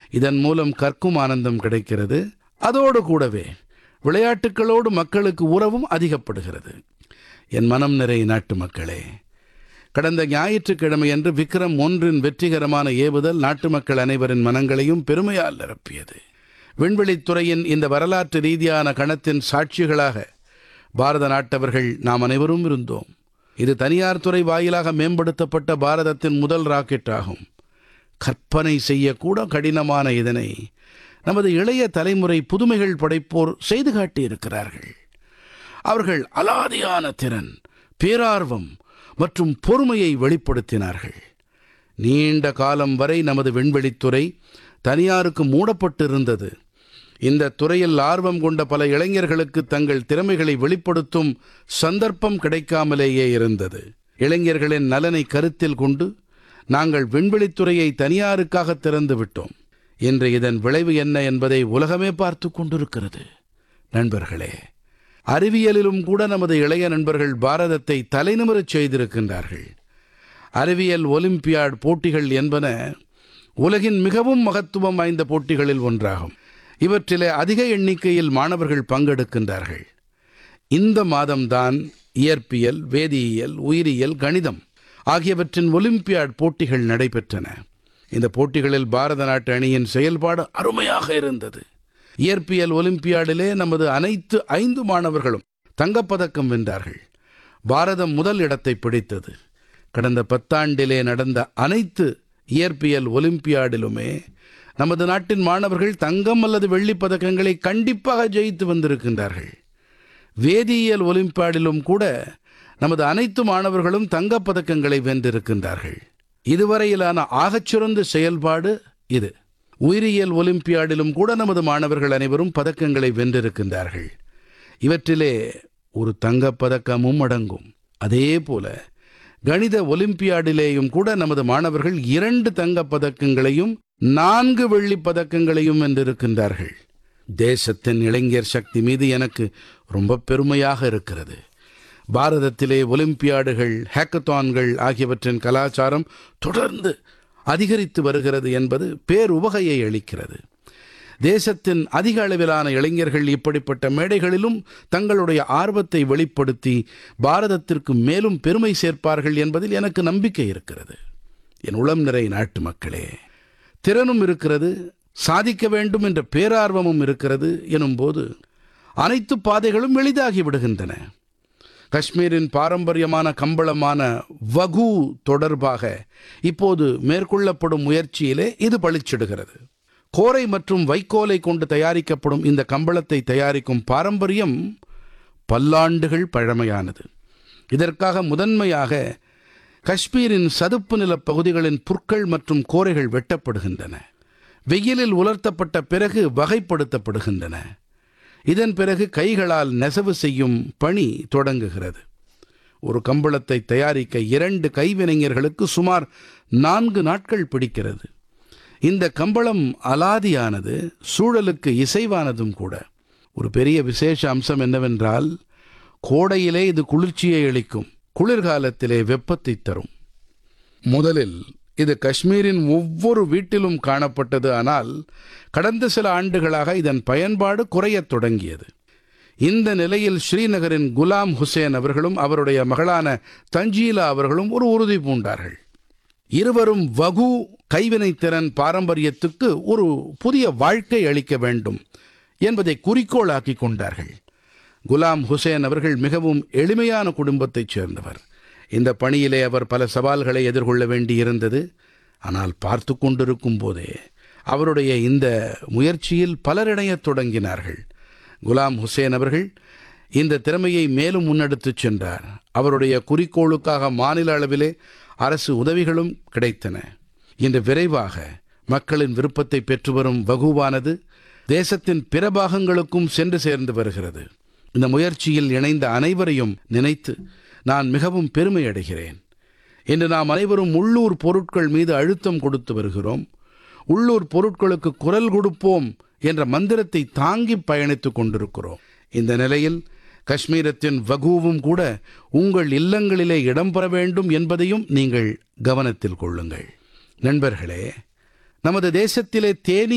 இதன் மூலம் கற்கும் ஆனந்தம் கிடைக்கிறது அதோடு கூடவே விளையாட்டுகளோடு மக்களுக்கு உறவும் அதிகப்படுகிறது என் மனம் நிறை நாட்டு மக்களே கடந்த ஞாயிற்றுக்கிழமையன்று விக்ரம் ஒன்றின் வெற்றிகரமான ஏவுதல் நாட்டு மக்கள் அனைவரின் மனங்களையும் பெருமையால் நிரப்பியது விண்வெளித்துறையின் இந்த வரலாற்று ரீதியான கணத்தின் சாட்சிகளாக பாரத நாட்டவர்கள் நாம் அனைவரும் இருந்தோம் இது தனியார் துறை வாயிலாக மேம்படுத்தப்பட்ட பாரதத்தின் முதல் ராக்கெட் ஆகும் கற்பனை செய்யக்கூட கடினமான இதனை நமது இளைய தலைமுறை புதுமைகள் படைப்போர் செய்து காட்டியிருக்கிறார்கள் அவர்கள் அலாதியான திறன் பேரார்வம் மற்றும் பொறுமையை வெளிப்படுத்தினார்கள் நீண்ட காலம் வரை நமது விண்வெளித்துறை தனியாருக்கு மூடப்பட்டிருந்தது இந்த துறையில் ஆர்வம் கொண்ட பல இளைஞர்களுக்கு தங்கள் திறமைகளை வெளிப்படுத்தும் சந்தர்ப்பம் கிடைக்காமலேயே இருந்தது இளைஞர்களின் நலனை கருத்தில் கொண்டு நாங்கள் விண்வெளித்துறையை தனியாருக்காக திறந்து விட்டோம் இன்று இதன் விளைவு என்ன என்பதை உலகமே பார்த்து கொண்டிருக்கிறது நண்பர்களே அறிவியலிலும் கூட நமது இளைய நண்பர்கள் பாரதத்தை தலைநிமிரச் செய்திருக்கின்றார்கள் அறிவியல் ஒலிம்பியாட் போட்டிகள் என்பன உலகின் மிகவும் மகத்துவம் வாய்ந்த போட்டிகளில் ஒன்றாகும் இவற்றிலே அதிக எண்ணிக்கையில் மாணவர்கள் பங்கெடுக்கின்றார்கள் இந்த மாதம்தான் இயற்பியல் வேதியியல் உயிரியல் கணிதம் ஆகியவற்றின் ஒலிம்பியாட் போட்டிகள் நடைபெற்றன இந்த போட்டிகளில் பாரத நாட்டு அணியின் செயல்பாடு அருமையாக இருந்தது இயற்பியல் ஒலிம்பியாடிலே நமது அனைத்து ஐந்து மாணவர்களும் தங்கப்பதக்கம் வென்றார்கள் பாரதம் முதல் இடத்தை பிடித்தது கடந்த பத்தாண்டிலே நடந்த அனைத்து இயற்பியல் ஒலிம்பியாடிலுமே நமது நாட்டின் மாணவர்கள் தங்கம் அல்லது வெள்ளிப் பதக்கங்களை கண்டிப்பாக ஜெயித்து வந்திருக்கின்றார்கள் வேதியியல் ஒலிம்பியாடிலும் கூட நமது அனைத்து மாணவர்களும் தங்கப் பதக்கங்களை வென்றிருக்கின்றார்கள் இதுவரையிலான ஆகச்சிறந்த செயல்பாடு இது உயிரியல் ஒலிம்பியாடிலும் கூட நமது மாணவர்கள் அனைவரும் பதக்கங்களை வென்றிருக்கின்றார்கள் இவற்றிலே ஒரு தங்கப் பதக்கமும் அடங்கும் அதே போல கணித ஒலிம்பியாடிலேயும் கூட நமது மாணவர்கள் இரண்டு தங்கப் பதக்கங்களையும் நான்கு வெள்ளிப் பதக்கங்களையும் வென்றிருக்கின்றார்கள் தேசத்தின் இளைஞர் சக்தி மீது எனக்கு ரொம்ப பெருமையாக இருக்கிறது பாரதத்திலே ஒலிம்பியாடுகள் ஹேக்கத்தான்கள் ஆகியவற்றின் கலாச்சாரம் தொடர்ந்து அதிகரித்து வருகிறது என்பது பேருவகையை அளிக்கிறது தேசத்தின் அதிக அளவிலான இளைஞர்கள் இப்படிப்பட்ட மேடைகளிலும் தங்களுடைய ஆர்வத்தை வெளிப்படுத்தி பாரதத்திற்கு மேலும் பெருமை சேர்ப்பார்கள் என்பதில் எனக்கு நம்பிக்கை இருக்கிறது என் உளம் நிறை நாட்டு மக்களே திறனும் இருக்கிறது சாதிக்க வேண்டும் என்ற பேரார்வமும் இருக்கிறது எனும்போது அனைத்து பாதைகளும் எளிதாகி விடுகின்றன காஷ்மீரின் பாரம்பரியமான கம்பளமான வகு தொடர்பாக இப்போது மேற்கொள்ளப்படும் முயற்சியிலே இது பளிச்சிடுகிறது கோரை மற்றும் வைக்கோலை கொண்டு தயாரிக்கப்படும் இந்த கம்பளத்தை தயாரிக்கும் பாரம்பரியம் பல்லாண்டுகள் பழமையானது இதற்காக முதன்மையாக காஷ்மீரின் சதுப்பு நிலப் பகுதிகளின் புற்கள் மற்றும் கோரைகள் வெட்டப்படுகின்றன வெயிலில் உலர்த்தப்பட்ட பிறகு வகைப்படுத்தப்படுகின்றன இதன் பிறகு கைகளால் நெசவு செய்யும் பணி தொடங்குகிறது ஒரு கம்பளத்தை தயாரிக்க இரண்டு கைவினைஞர்களுக்கு சுமார் நான்கு நாட்கள் பிடிக்கிறது இந்த கம்பளம் அலாதியானது சூழலுக்கு இசைவானதும் கூட ஒரு பெரிய விசேஷ அம்சம் என்னவென்றால் கோடையிலே இது குளிர்ச்சியை அளிக்கும் குளிர்காலத்திலே வெப்பத்தை தரும் முதலில் இது காஷ்மீரின் ஒவ்வொரு வீட்டிலும் காணப்பட்டது ஆனால் கடந்த சில ஆண்டுகளாக இதன் பயன்பாடு குறையத் தொடங்கியது இந்த நிலையில் ஸ்ரீநகரின் குலாம் ஹுசேன் அவர்களும் அவருடைய மகளான தஞ்சீலா அவர்களும் ஒரு உறுதி பூண்டார்கள் இருவரும் வகு கைவினைத்திறன் பாரம்பரியத்துக்கு ஒரு புதிய வாழ்க்கை அளிக்க வேண்டும் என்பதை குறிக்கோளாக்கி கொண்டார்கள் குலாம் ஹுசேன் அவர்கள் மிகவும் எளிமையான குடும்பத்தைச் சேர்ந்தவர் இந்த பணியிலே அவர் பல சவால்களை எதிர்கொள்ள வேண்டியிருந்தது ஆனால் பார்த்து கொண்டிருக்கும் போதே அவருடைய இந்த முயற்சியில் பலர் இணையத் தொடங்கினார்கள் குலாம் ஹுசேன் அவர்கள் இந்த திறமையை மேலும் முன்னெடுத்துச் சென்றார் அவருடைய குறிக்கோளுக்காக மாநில அளவிலே அரசு உதவிகளும் கிடைத்தன இன்று விரைவாக மக்களின் விருப்பத்தை பெற்று வரும் வகுவானது தேசத்தின் பிற பாகங்களுக்கும் சென்று சேர்ந்து வருகிறது இந்த முயற்சியில் இணைந்த அனைவரையும் நினைத்து நான் மிகவும் பெருமை அடைகிறேன் இன்று நாம் அனைவரும் உள்ளூர் பொருட்கள் மீது அழுத்தம் கொடுத்து வருகிறோம் உள்ளூர் பொருட்களுக்கு குரல் கொடுப்போம் என்ற மந்திரத்தை தாங்கி பயணித்துக் கொண்டிருக்கிறோம் இந்த நிலையில் காஷ்மீரத்தின் வகுவும் கூட உங்கள் இல்லங்களிலே இடம்பெற வேண்டும் என்பதையும் நீங்கள் கவனத்தில் கொள்ளுங்கள் நண்பர்களே நமது தேசத்திலே தேனீ